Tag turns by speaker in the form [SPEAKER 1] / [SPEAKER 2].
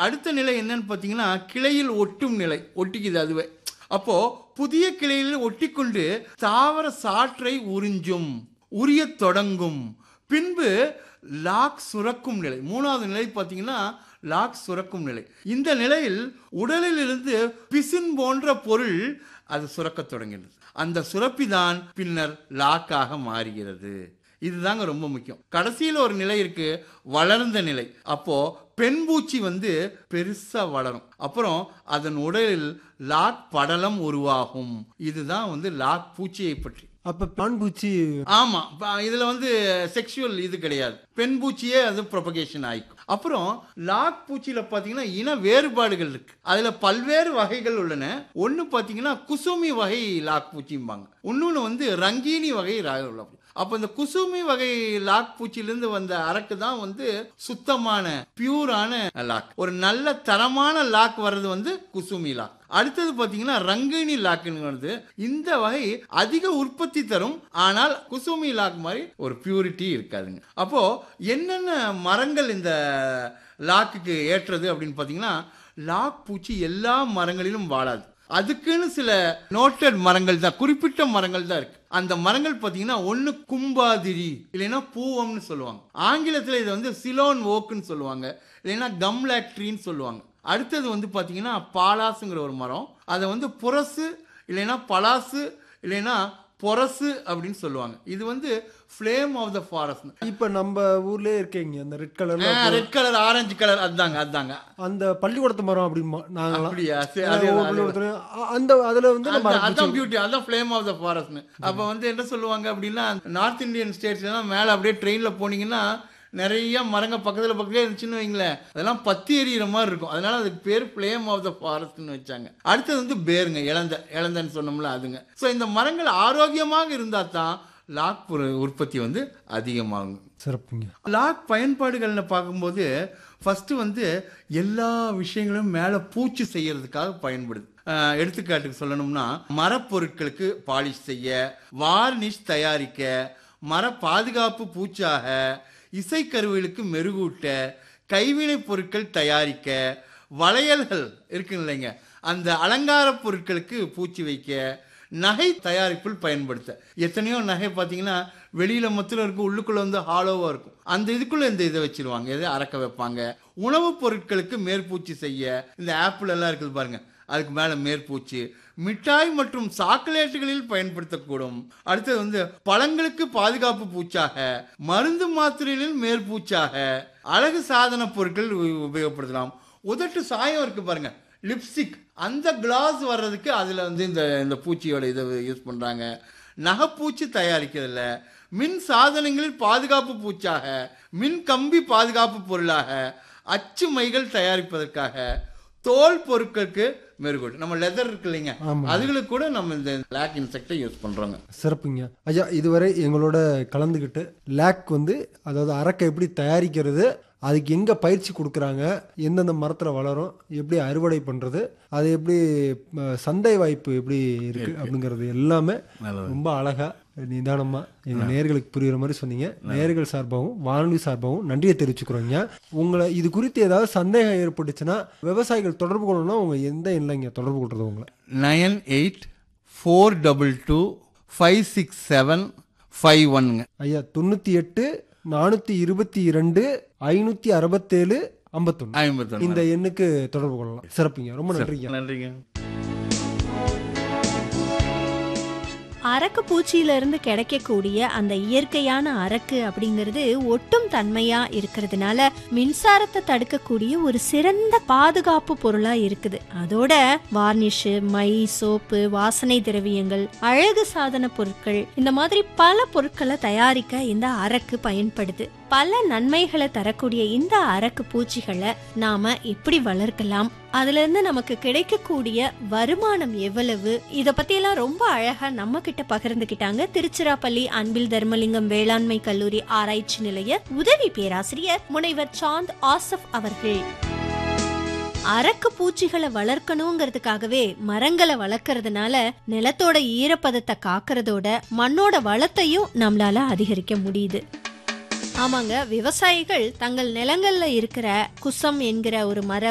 [SPEAKER 1] அடுத்த நிலை என்னன்னு பார்த்தீங்கன்னா கிளையில் ஒட்டும் நிலை ஒட்டிக்குது அதுவே அப்போ புதிய கிளையில் ஒட்டிக்கொண்டு தாவர சாற்றை உறிஞ்சும் உரியத் தொடங்கும் பின்பு லாக் சுரக்கும் நிலை மூணாவது நிலை பார்த்தீங்கன்னா லாக் சுரக்கும் நிலை இந்த நிலையில் உடலில் இருந்து பிசின் போன்ற பொருள் அது சுரக்கத் தொடங்கினது அந்த சுரப்பி தான் பின்னர் லாக்காக மாறுகிறது இதுதாங்க ரொம்ப முக்கியம் கடைசியில் ஒரு நிலை இருக்கு வளர்ந்த நிலை அப்போ பெண் பூச்சி வந்து பெருசா வளரும் அப்புறம் அதன் உடலில் லாக் படலம் உருவாகும் இதுதான் வந்து லாக் பூச்சியை பற்றி
[SPEAKER 2] அப்ப பான் பூச்சி
[SPEAKER 1] ஆமா ப- இதுல வந்து செக்ஷுவல் இது கிடையாது பெண் பூச்சியே அது ப்ரொபகேஷன் ஆயிக்கும் அப்புறம் லாக் பூச்சியில பாத்தீங்கன்னா இன வேறுபாடுகள் இருக்கு அதுல பல்வேறு வகைகள் உள்ளன ஒன்னு பாத்தீங்கன்னா குசுமி வகை லாக் பூச்சிம்பாங்க இன்னொன்னு வந்து ரங்கீனி வகை ரா- உள்ள பூச்சி. அப்ப இந்த குசுமி வகை லாக் பூச்சியிலிருந்து வந்த அரக்கு தான் வந்து சுத்தமான பியூரான லாக் ஒரு நல்ல தரமான லாக் வர்றது வந்து குசுமி லாக் அடுத்தது பாத்தீங்கன்னா ரங்கினி லாக்குன்னு வருது இந்த வகை அதிக உற்பத்தி தரும் ஆனால் குசுமி லாக் மாதிரி ஒரு பியூரிட்டி இருக்காதுங்க அப்போ என்னென்ன மரங்கள் இந்த லாக்குக்கு ஏற்றது அப்படின்னு பார்த்தீங்கன்னா லாக் பூச்சி எல்லா மரங்களிலும் வாழாது அதுக்குன்னு சில நோட்டட் மரங்கள் தான் குறிப்பிட்ட மரங்கள் தான் இருக்கு அந்த மரங்கள் பார்த்தீங்கன்னா ஒன்று கும்பாதிரி இல்லைன்னா பூவம்னு சொல்லுவாங்க ஆங்கிலத்தில் இதை வந்து சிலோன் ஓக்குன்னு சொல்லுவாங்க இல்லைன்னா கம்லாக்ட்ரின்னு சொல்லுவாங்க அடுத்தது வந்து பார்த்தீங்கன்னா பாலாசுங்கிற ஒரு மரம் அதை வந்து புரசு இல்லைன்னா பலாசு இல்லைன்னா பொரசு அப்படின்னு சொல்லுவாங்க இது வந்து ஃப்ளேம் ஆஃப் த ஃபாரஸ்ட்
[SPEAKER 2] இப்ப நம்ம ஊர்லயே இருக்கீங்க அந்த ரெட் கலர்ல
[SPEAKER 1] ரெட் கலர் ஆரஞ்சு கலர் அதாங்க அதாங்க
[SPEAKER 2] அந்த பள்ளிக்கூடத்து மரம் அப்படிமா நாங்களாம்
[SPEAKER 1] அப்படியா சரி,
[SPEAKER 2] ஏன்னா
[SPEAKER 1] அதே
[SPEAKER 2] ஒவ்வொரு
[SPEAKER 1] தான், அதே தான்.
[SPEAKER 2] பள்ளிக்கூடத்துலயும் அ- அந்த அதுல வந்து நம்ம
[SPEAKER 1] அதான்
[SPEAKER 2] அரக்கு
[SPEAKER 1] அதான் பியூட்டி அதான் ஃப்ளேம் ஆஃப் த ஃபாரஸ்ட்னு அப்போ வந்து என்ன சொல்லுவாங்க அப்படின்னா நார்த் இந்தியன் ஸ்டேட்ஸ்லாம் மேலே அப்படியே ட்ரெயினில் போனீங்கன்னா நிறைய மரங்க பக்கத்தில் பக்கத்துல இருந்துச்சுன்னு வைங்களேன் அதெல்லாம் பத்தி எறிகிற மாதிரி இருக்கும் அதனால அதுக்கு பேர் ஃப்ளேம் ஆஃப் த ஃபாரஸ்ட்னு வச்சாங்க அடுத்தது வந்து பேருங்க இளந்த இளந்தன்னு சொன்னோம்ல அதுங்க ஸோ இந்த மரங்கள் ஆரோக்கியமாக இருந்தால் தான் லாக் உரு- உற்பத்தி வந்து அதிகமாகும்
[SPEAKER 2] சிறப்புங்க
[SPEAKER 1] லாக் பயன்பாடுகள்னு பார்க்கும்போது ஃபஸ்ட்டு வந்து எல்லா விஷயங்களும் மேலே பூச்சி செய்யறதுக்காக பயன்படுது அஹ் எடுத்துக்காட்டுக்கு சொல்லணும்னா மரப்பொருட்களுக்கு பாலிஷ் செய்ய வார்னிஷ் தயாரிக்க மர பாதுகாப்பு பூச்சாக இசைக்கருவிகளுக்கு மெருகூட்ட கைவினைப் பொருட்கள் தயாரிக்க வளையல்கள் இருக்கு இல்லைங்க அந்த அலங்கார பொருட்களுக்கு பூச்சி வைக்க நகை தயாரிப்பில் பயன்படுத்த எத்தனையோ நகை பார்த்தீங்கன்னா வெளியில மொத்தம் இருக்கும் உள்ளுக்குள்ள வந்து ஹாலோவா இருக்கும் அந்த இதுக்குள்ள இந்த இதை வச்சிருவாங்க இதை அறக்க வைப்பாங்க உணவுப் பொருட்களுக்கு மேற்பூச்சி செய்ய இந்த ஆப்பிள் எல்லாம் இருக்குது பாருங்க அதுக்கு மேல மேற்பூச்சி மிட்டாய் மற்றும் சாக்லேட்டுகளில் பயன்படுத்தக்கூடும் அடுத்தது வந்து பழங்களுக்கு பாதுகாப்பு பூச்சாக மருந்து மாத்திரைகளில் மேற்பூச்சாக அழகு சாதன பொருட்கள் உ- உபயோகப்படுத்தலாம் உதட்டு சாயம் இருக்கு பாருங்க லிப்ஸ்டிக் அந்த கிளாஸ் வர்றதுக்கு அதில் வந்து இந்த இந்த பூச்சியோட இதை யூஸ் பண்ணுறாங்க நகைப்பூச்சி தயாரிக்கிறதுல மின் சாதனங்களில் பாதுகாப்பு பூச்சாக மின் கம்பி பாதுகாப்பு பொருளாக அச்சு மைகள் தயாரிப்பதற்காக தோல் பொருட்களுக்கு மெருகூட்டு நம்ம லெதர் இருக்கு இல்லைங்க
[SPEAKER 2] ஆமா.
[SPEAKER 1] அதுகளுக்கு கூட நம்ம இந்த லேக் இன்செக்டை யூஸ் பண்ணுறோங்க
[SPEAKER 2] சிறப்புங்க ஐயா இதுவரை எங்களோட கலந்துக்கிட்டு லேக் வந்து அதாவது அரக்கை எப்படி தயாரிக்கிறது அதுக்கு எங்கே பயிற்சி கொடுக்குறாங்க எந்தெந்த மரத்தில் வளரும் எப்படி அறுவடை பண்ணுறது அது எப்படி ம, சந்தை வாய்ப்பு எப்படி இருக்கு அப்படிங்கிறது எல்லாமே ரொம்ப அழகா நிதானமா எங்க நேர்களுக்கு புரியுற மாதிரி சொன்னீங்க நேர்கள் சார்பாகவும் வானொலி சார்பாகவும் நன்றியை தெரிவிச்சுக்கிறோங்க உங்களை இது குறித்து ஏதாவது சந்தேகம் ஏற்பட்டுச்சுன்னா விவசாயிகள் தொடர்பு கொள்ளணும்னா உங்க எந்த இல்லைங்க தொடர்பு கொள்றது உங்களை
[SPEAKER 1] nine eight four double two five six seven five ஒன்னுங்க
[SPEAKER 2] ஐயா தொண்ணூத்தி எட்டு நானூத்தி இருபத்தி இரண்டு ஐநூத்தி அறுபத்தேழு ஐம்பத்தொன்னு
[SPEAKER 1] ஐம்பத்தொன்று
[SPEAKER 2] இந்த எண்ணுக்கு தொடர்பு கொள்ளலாம் சிறப்புங்க ரொம்ப நன்றிங்க
[SPEAKER 1] நன்றிங்க
[SPEAKER 3] அரக்கு பூச்சியில இருந்து கிடைக்கக்கூடிய அந்த இயற்கையான அரக்கு அப்படிங்கிறது ஒட்டும் தன்மையா இருக்கிறதுனால மின்சாரத்தை தடுக்கக்கூடிய ஒரு சிறந்த பாதுகாப்பு பொருளா இருக்குது அதோட வார்னிஷ் மை சோப்பு வாசனை திரவியங்கள் அழகு சாதன பொருட்கள் இந்த மாதிரி பல பொருட்களை தயாரிக்க இந்த அரக்கு பயன்படுது பல நன்மைகளை தரக்கூடிய இந்த அரக்கு பூச்சிகளை நாம எப்படி வளர்க்கலாம் அதுல இருந்து நமக்கு கிடைக்கக்கூடிய வருமானம் எவ்வளவு இத பத்தி எல்லாம் ரொம்ப அழகா நம்ம கிட்ட பகிர்ந்துகிட்டாங்க திருச்சிராப்பள்ளி அன்பில் தர்மலிங்கம் வேளாண்மை கல்லூரி ஆராய்ச்சி நிலைய உதவி பேராசிரியர் முனைவர் சாந்த் ஆசப் அவர்கள் அரக்கு பூச்சிகளை வளர்க்கணுங்கிறதுக்காகவே மரங்களை வளர்க்கறதுனால நிலத்தோட ஈரப்பதத்தை காக்கறதோட மண்ணோட வளத்தையும் நம்மளால அதிகரிக்க முடியுது ஆமாங்க விவசாயிகள் தங்கள் நிலங்கள்ல இருக்கிற குசம் என்கிற ஒரு மர